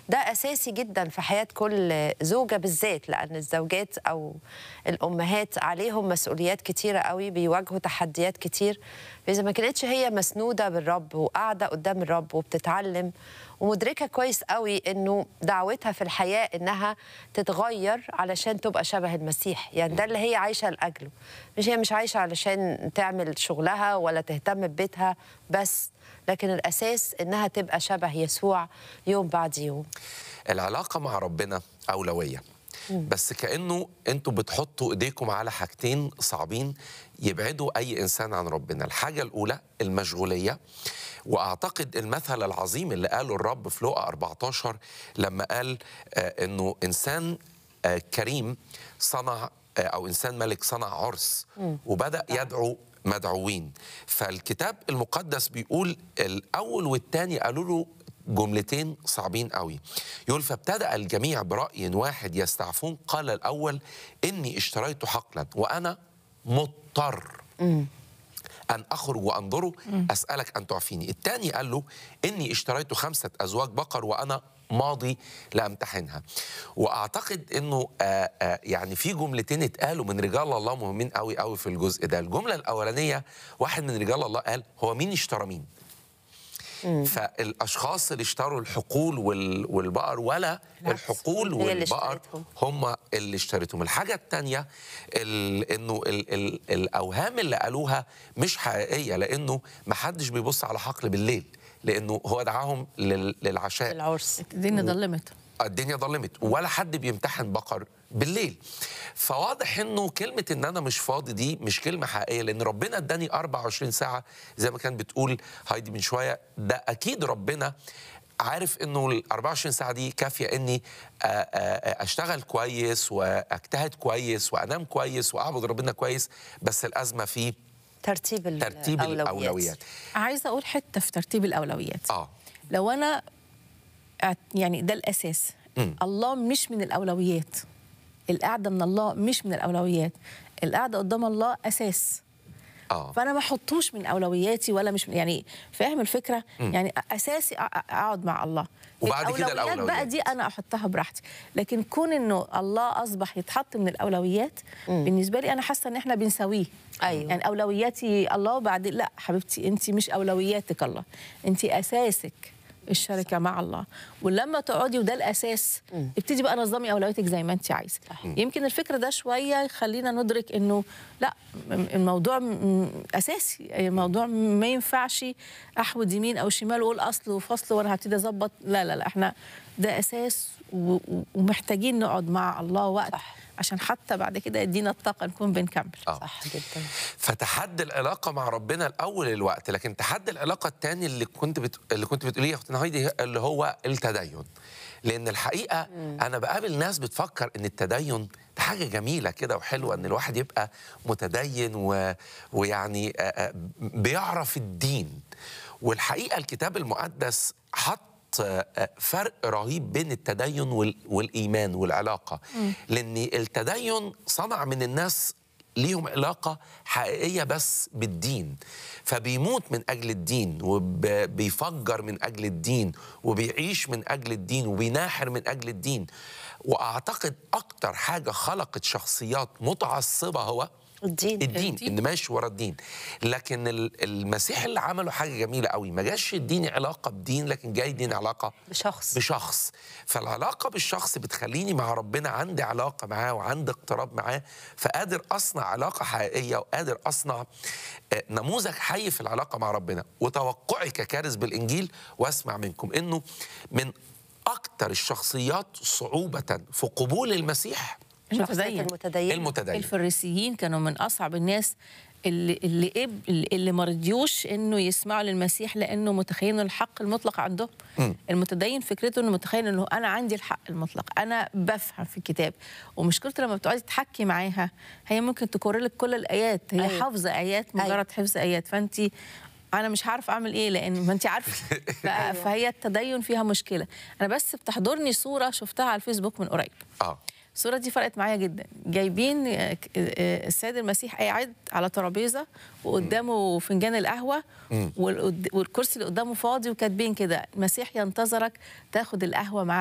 ده اساسي جدا في حياه كل زوجه بالذات لان الزوجات او الامهات عليهم مسؤوليات كتيره قوي بيواجهوا تحديات كتير فاذا ما كانتش هي مسنوده بالرب وقاعده قدام الرب وبتتعلم ومدركه كويس قوي انه دعوتها في الحياه انها تتغير علشان تبقى شبه المسيح يعني ده اللي هي عايشه لاجله مش هي مش عايشه علشان تعمل شغلها ولا تهتم ببيتها بس لكن الاساس انها تبقى شبه يسوع يوم بعد يوم العلاقة مع ربنا أولوية بس كأنه أنتوا بتحطوا إيديكم على حاجتين صعبين يبعدوا أي إنسان عن ربنا الحاجة الأولى المشغولية وأعتقد المثل العظيم اللي قاله الرب في لوقا 14 لما قال آه أنه إنسان آه كريم صنع آه أو إنسان ملك صنع عرس وبدأ يدعو مدعوين فالكتاب المقدس بيقول الأول والتاني قالوا له جملتين صعبين قوي يقول فابتدأ الجميع برأي واحد يستعفون قال الأول إني اشتريت حقلا وأنا مضطر أن أخرج وأنظره أسألك أن تعفيني الثاني قال له إني اشتريت خمسة أزواج بقر وأنا ماضي لامتحنها واعتقد انه آآ آآ يعني في جملتين اتقالوا من رجال الله مهمين قوي قوي في الجزء ده الجمله الاولانيه واحد من رجال الله قال هو مين اشترى مين فالاشخاص اللي اشتروا الحقول وال- والبقر ولا الحقول هي اللي والبقر اشترتهم. هم اللي اشتريتهم الحاجة التانية ال- انه ال ال الاوهام اللي قالوها مش حقيقية لانه ما حدش بيبص على حقل بالليل لانه هو دعاهم لل- للعشاء العرس الدنيا ضلمت الدنيا ظلمت ولا حد بيمتحن بقر بالليل فواضح انه كلمه ان انا مش فاضي دي مش كلمه حقيقيه لان ربنا اداني 24 ساعه زي ما كان بتقول هايدي من شويه ده اكيد ربنا عارف انه ال 24 ساعه دي كافيه اني آه، آه، اشتغل كويس واجتهد كويس وانام كويس واعبد ربنا كويس بس الازمه في ترتيب ال- ترتيب الاولويات عايزه اقول حته في ترتيب الاولويات اه لو انا اعت- يعني ده الاساس مم. الله مش من الاولويات القعده من الله مش من الاولويات القعده قدام الله اساس اه فانا ما احطوش من اولوياتي ولا مش من يعني فاهم الفكره يعني اساسي أ- أ- اقعد مع الله وبعد كده الأولويات الأولويات. بقى دي انا احطها براحتي لكن كون انه الله اصبح يتحط من الاولويات بالنسبه لي انا حاسه ان احنا بنساويه أيوة. يعني اولوياتي الله وبعدين لا حبيبتي انت مش اولوياتك الله انت اساسك الشركه مع الله ولما تقعدي وده الاساس ابتدي بقى نظمي اولوياتك زي ما انت عايزه يمكن الفكره ده شويه يخلينا ندرك انه لا م- الموضوع م- اساسي الموضوع ما ينفعش احود يمين او شمال واقول اصل وفصل وانا هبتدي اظبط لا لا لا احنا ده اساس و- و- ومحتاجين نقعد مع الله وقت صح. عشان حتى بعد كده يدينا الطاقه نكون بنكمل آه. صح جدا فتحدي العلاقه مع ربنا الاول الوقت لكن تحدي العلاقه الثاني اللي كنت بت... اللي كنت بتقوليه يا اختنا هايدي اللي هو التدين لان الحقيقه انا بقابل ناس بتفكر ان التدين ده حاجه جميله كده وحلوه ان الواحد يبقى متدين و... ويعني آه، آه، بيعرف الدين والحقيقه الكتاب المقدس حط آه، آه، فرق رهيب بين التدين وال... والايمان والعلاقه لان التدين صنع من الناس ليهم علاقة حقيقية بس بالدين فبيموت من أجل الدين وبيفجر من أجل الدين وبيعيش من أجل الدين وبيناحر من أجل الدين وأعتقد أكتر حاجة خلقت شخصيات متعصبة هو الدين الدين, الدين. ان ماشي ورا الدين لكن ال- المسيح اللي عمله حاجه جميله قوي ما جاش يديني علاقه بدين لكن جاي يديني علاقه بشخص بشخص فالعلاقة بالشخص بتخليني مع ربنا عندي علاقة معاه وعندي اقتراب معاه فقادر أصنع علاقة حقيقية وقادر أصنع آه، نموذج حي في العلاقة مع ربنا وتوقعي ككارث بالإنجيل وأسمع منكم إنه من أكتر الشخصيات صعوبة في قبول المسيح شخصية المتدين المتدين المتدين الفريسيين كانوا من اصعب الناس اللي اللي إب اللي ما رضيوش انه يسمعوا للمسيح لانه متخيلين الحق المطلق عندهم مم. المتدين فكرته انه متخيل انه انا عندي الحق المطلق انا بفهم في الكتاب ومشكلته لما بتقعدي تحكي معاها هي ممكن تكرر لك كل الايات هي أيوة. أيوة. حافظه ايات مجرد أيوة. أيوة. حفظ ايات فانت انا مش عارف اعمل ايه لان ما انت عارفه ف- فهي التدين فيها مشكله انا بس بتحضرني صوره شفتها على الفيسبوك من قريب آه الصورة دي فرقت معايا جدا جايبين آه، ك- آه، السيد المسيح قاعد على ترابيزة وقدامه فنجان القهوة والقد- والكرسي اللي قدامه فاضي وكاتبين كده المسيح ينتظرك تاخد القهوة معاه